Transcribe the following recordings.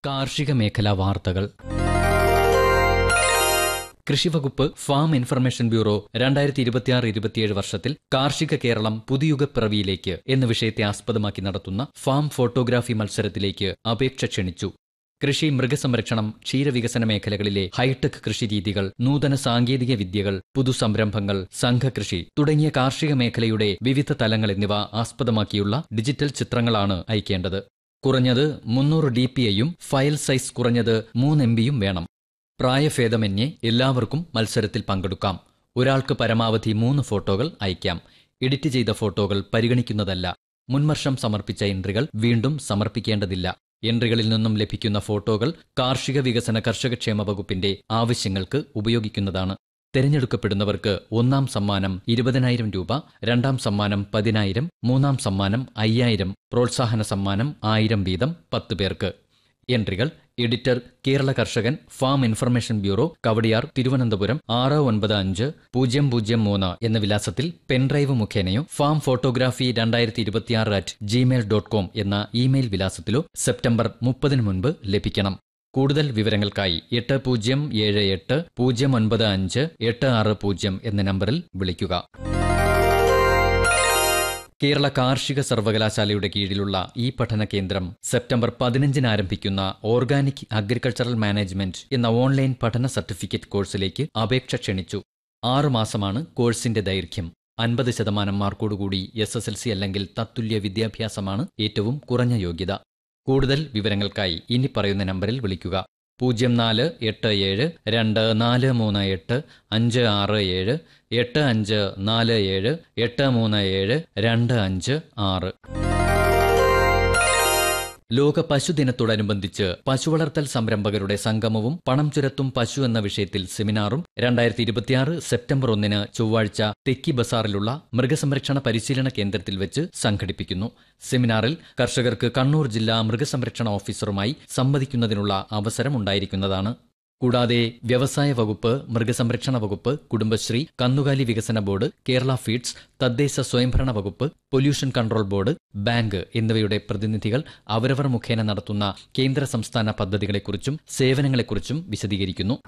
കാർഷിക മേഖലാ വാർത്തകൾ കൃഷിവകുപ്പ് ഫാം ഇൻഫർമേഷൻ ബ്യൂറോ രണ്ടായിരത്തി ഇരുപത്തിയാറ് ഇരുപത്തിയേഴ് വർഷത്തിൽ കാർഷിക കേരളം പുതുയുഗപ്പിറവിയിലേക്ക് എന്ന വിഷയത്തെ ആസ്പദമാക്കി നടത്തുന്ന ഫാം ഫോട്ടോഗ്രാഫി മത്സരത്തിലേക്ക് അപേക്ഷ ക്ഷണിച്ചു കൃഷി മൃഗസംരക്ഷണം ക്ഷീരവികസന മേഖലകളിലെ ഹൈടെക് കൃഷിരീതികൾ നൂതന സാങ്കേതിക വിദ്യകൾ പുതുസംരംഭങ്ങൾ സംഘകൃഷി തുടങ്ങിയ കാർഷിക മേഖലയുടെ വിവിധ തലങ്ങൾ എന്നിവ ആസ്പദമാക്കിയുള്ള ഡിജിറ്റൽ ചിത്രങ്ങളാണ് അയക്കേണ്ടത് കുറഞ്ഞത് മുന്നൂറ് ഡി പി ഐയും ഫയൽ സൈസ് കുറഞ്ഞത് മൂന്ന് എം ബിയും വേണം പ്രായഭേദമന്യേ എല്ലാവർക്കും മത്സരത്തിൽ പങ്കെടുക്കാം ഒരാൾക്ക് പരമാവധി മൂന്ന് ഫോട്ടോകൾ അയക്കാം എഡിറ്റ് ചെയ്ത ഫോട്ടോകൾ പരിഗണിക്കുന്നതല്ല മുൻവർഷം സമർപ്പിച്ച എൻട്രികൾ വീണ്ടും സമർപ്പിക്കേണ്ടതില്ല എൻട്രികളിൽ നിന്നും ലഭിക്കുന്ന ഫോട്ടോകൾ കാർഷിക വികസന കർഷകക്ഷേമ വകുപ്പിന്റെ ആവശ്യങ്ങൾക്ക് ഉപയോഗിക്കുന്നതാണ് തെരഞ്ഞെടുക്കപ്പെടുന്നവർക്ക് ഒന്നാം സമ്മാനം ഇരുപതിനായിരം രൂപ രണ്ടാം സമ്മാനം പതിനായിരം മൂന്നാം സമ്മാനം അയ്യായിരം പ്രോത്സാഹന സമ്മാനം ആയിരം വീതം പത്ത് പേർക്ക് എൻട്രികൾ editor Kerala Karshakan farm information bureau Kawdiar Thiruvananthapuram ആറ് ഒൻപത് അഞ്ച് പൂജ്യം പൂജ്യം മൂന്ന് എന്ന വിലാസത്തിൽ പെൻഡ്രൈവ് മുഖേനയോ ഫാം ഫോട്ടോഗ്രാഫി രണ്ടായിരത്തി ഇരുപത്തിയാറ് അറ്റ് ജിമെയിൽ ഡോട്ട് കോം എന്ന ഇമെയിൽ വിലാസത്തിലോ സെപ്റ്റംബർ മുപ്പതിന് മുൻപ് ലഭിക്കണം കൂടുതൽ വിവരങ്ങൾക്കായി എട്ട് പൂജ്യം ഏഴ് എട്ട് പൂജ്യം ഒൻപത് അഞ്ച് എട്ട് ആറ് പൂജ്യം എന്ന നമ്പറിൽ വിളിക്കുക കേരള കാർഷിക സർവകലാശാലയുടെ കീഴിലുള്ള ഈ പഠന കേന്ദ്രം സെപ്റ്റംബർ പതിനഞ്ചിന് ആരംഭിക്കുന്ന ഓർഗാനിക് അഗ്രികൾച്ചറൽ മാനേജ്മെന്റ് എന്ന ഓൺലൈൻ പഠന സർട്ടിഫിക്കറ്റ് കോഴ്സിലേക്ക് അപേക്ഷ ക്ഷണിച്ചു ആറുമാസമാണ് കോഴ്സിന്റെ ദൈർഘ്യം അൻപത് ശതമാനം മാർക്കോടുകൂടി എസ് എസ് എൽ സി അല്ലെങ്കിൽ തത്തുല്യ വിദ്യാഭ്യാസമാണ് ഏറ്റവും കുറഞ്ഞ യോഗ്യത കൂടുതൽ വിവരങ്ങൾക്കായി ഇനി പറയുന്ന നമ്പറിൽ വിളിക്കുക പൂജ്യം നാല് എട്ട് ഏഴ് രണ്ട് നാല് മൂന്ന് എട്ട് അഞ്ച് ആറ് ഏഴ് എട്ട് അഞ്ച് നാല് ഏഴ് എട്ട് മൂന്ന് ഏഴ് രണ്ട് അഞ്ച് ആറ് ലോക പശുദിനത്തോടനുബന്ധിച്ച് പശുവളർത്തൽ സംരംഭകരുടെ സംഗമവും പണം ചുരത്തും പശു എന്ന വിഷയത്തിൽ സെമിനാറും രണ്ടായിരത്തി ഇരുപത്തിയാറ് സെപ്റ്റംബർ ഒന്നിന് ചൊവ്വാഴ്ച തെക്കി ബസാറിലുള്ള മൃഗസംരക്ഷണ പരിശീലന കേന്ദ്രത്തിൽ വെച്ച് സംഘടിപ്പിക്കുന്നു സെമിനാറിൽ കർഷകർക്ക് കണ്ണൂർ ജില്ലാ മൃഗസംരക്ഷണ ഓഫീസറുമായി സംവദിക്കുന്നതിനുള്ള അവസരം ഉണ്ടായിരിക്കുന്നതാണ് കൂടാതെ വ്യവസായ വകുപ്പ് മൃഗസംരക്ഷണ വകുപ്പ് കുടുംബശ്രീ കന്നുകാലി വികസന ബോർഡ് കേരള ഫീഡ്സ് തദ്ദേശ സ്വയംഭരണ വകുപ്പ് പൊല്യൂഷൻ കൺട്രോൾ ബോർഡ് ബാങ്ക് എന്നിവയുടെ പ്രതിനിധികൾ അവരവർ മുഖേന നടത്തുന്ന കേന്ദ്ര സംസ്ഥാന പദ്ധതികളെക്കുറിച്ചും സേവനങ്ങളെക്കുറിച്ചും വിശദീകരിക്കുന്നു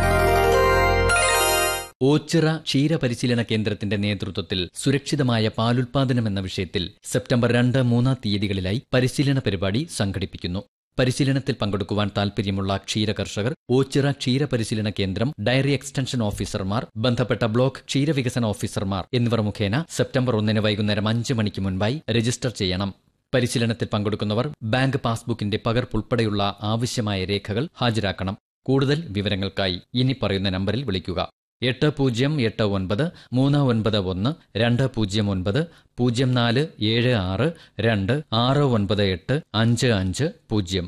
ഓച്ചിറ ക്ഷീരപരിശീലന കേന്ദ്രത്തിന്റെ നേതൃത്വത്തിൽ സുരക്ഷിതമായ പാലുൽപാദനം എന്ന വിഷയത്തിൽ സെപ്റ്റംബർ രണ്ട് മൂന്നാം തീയതികളിലായി പരിശീലന പരിപാടി സംഘടിപ്പിക്കുന്നു പരിശീലനത്തിൽ പങ്കെടുക്കുവാൻ താൽപര്യമുള്ള ക്ഷീര കർഷകർ ഓച്ചിറ ക്ഷീര പരിശീലന കേന്ദ്രം ഡയറി എക്സ്റ്റൻഷൻ ഓഫീസർമാർ ബന്ധപ്പെട്ട ബ്ലോക്ക് ക്ഷീരവികസന ഓഫീസർമാർ എന്നിവർ മുഖേന സെപ്റ്റംബർ ഒന്നിന് വൈകുന്നേരം അഞ്ച് മണിക്ക് മുൻപായി രജിസ്റ്റർ ചെയ്യണം പരിശീലനത്തിൽ പങ്കെടുക്കുന്നവർ ബാങ്ക് പാസ്ബുക്കിന്റെ പകർപ്പുൾപ്പെടെയുള്ള ആവശ്യമായ രേഖകൾ ഹാജരാക്കണം കൂടുതൽ വിവരങ്ങൾക്കായി ഇനി പറയുന്ന നമ്പറിൽ വിളിക്കുക എട്ട് പൂജ്യം എട്ട് ഒൻപത് മൂന്ന് ഒൻപത് ഒന്ന് രണ്ട് പൂജ്യം ഒൻപത് പൂജ്യം നാല് ഏഴ് ആറ് രണ്ട് ആറ് ഒൻപത് എട്ട് അഞ്ച് അഞ്ച് പൂജ്യം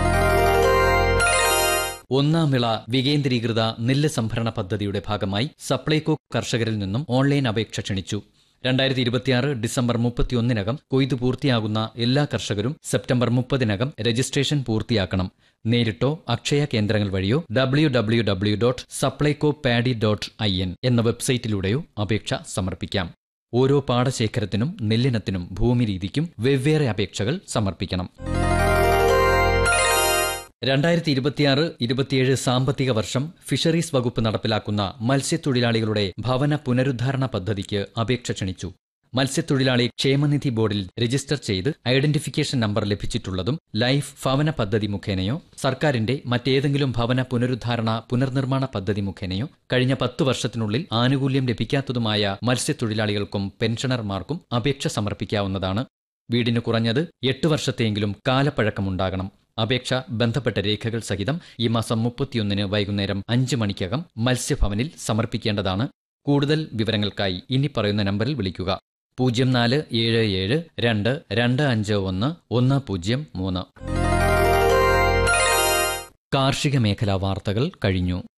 ഒന്നാം വിള വികേന്ദ്രീകൃത നെല്ല് സംഭരണ പദ്ധതിയുടെ ഭാഗമായി സപ്ലൈകോ കർഷകരിൽ നിന്നും ഓൺലൈൻ അപേക്ഷ ക്ഷണിച്ചു രണ്ടായിരത്തി ഇരുപത്തിയാറ് ഡിസംബർ മുപ്പത്തിയൊന്നിനകം കൊയ്തു പൂർത്തിയാകുന്ന എല്ലാ കർഷകരും സെപ്റ്റംബർ മുപ്പതിനകം രജിസ്ട്രേഷൻ പൂർത്തിയാക്കണം നേരിട്ടോ അക്ഷയ കേന്ദ്രങ്ങൾ വഴിയോ W W W dot Supplyco paddy dot I N എന്ന വെബ്സൈറ്റിലൂടെയോ അപേക്ഷ സമർപ്പിക്കാം ഓരോ പാടശേഖരത്തിനും നെല്ലിനത്തിനും ഭൂമി രീതിക്കും വെവ്വേറെ അപേക്ഷകൾ സമർപ്പിക്കണം രണ്ടായിരത്തി ഇരുപത്തിയാറ് ഇരുപത്തിയേഴ് സാമ്പത്തിക വർഷം ഫിഷറീസ് വകുപ്പ് നടപ്പിലാക്കുന്ന മത്സ്യത്തൊഴിലാളികളുടെ ഭവന പുനരുദ്ധാരണ പദ്ധതിക്ക് അപേക്ഷ ക്ഷണിച്ചു മത്സ്യത്തൊഴിലാളി ക്ഷേമനിധി ബോർഡിൽ രജിസ്റ്റർ ചെയ്ത് ഐഡന്റിഫിക്കേഷൻ നമ്പർ ലഭിച്ചിട്ടുള്ളതും ലൈഫ് ഭവന പദ്ധതി മുഖേനയോ സർക്കാരിന്റെ മറ്റേതെങ്കിലും ഭവന പുനരുദ്ധാരണ പുനർനിർമ്മാണ പദ്ധതി മുഖേനയോ കഴിഞ്ഞ പത്തു വർഷത്തിനുള്ളിൽ ആനുകൂല്യം ലഭിക്കാത്തതുമായ മത്സ്യത്തൊഴിലാളികൾക്കും പെൻഷനർമാർക്കും അപേക്ഷ സമർപ്പിക്കാവുന്നതാണ് വീടിന് കുറഞ്ഞത് എട്ട് വർഷത്തെയെങ്കിലും കാലപ്പഴക്കമുണ്ടാകണം അപേക്ഷ ബന്ധപ്പെട്ട രേഖകൾ സഹിതം ഈ മാസം മുപ്പത്തിയൊന്നിന് വൈകുന്നേരം അഞ്ച് മണിക്കകം മത്സ്യഭവനിൽ സമർപ്പിക്കേണ്ടതാണ് കൂടുതൽ വിവരങ്ങൾക്കായി ഇനി പറയുന്ന നമ്പറിൽ വിളിക്കുക പൂജ്യം നാല് ഏഴ് ഏഴ് രണ്ട് രണ്ട് അഞ്ച് ഒന്ന് ഒന്ന് പൂജ്യം മൂന്ന് കാർഷിക മേഖലാ വാർത്തകൾ കഴിഞ്ഞു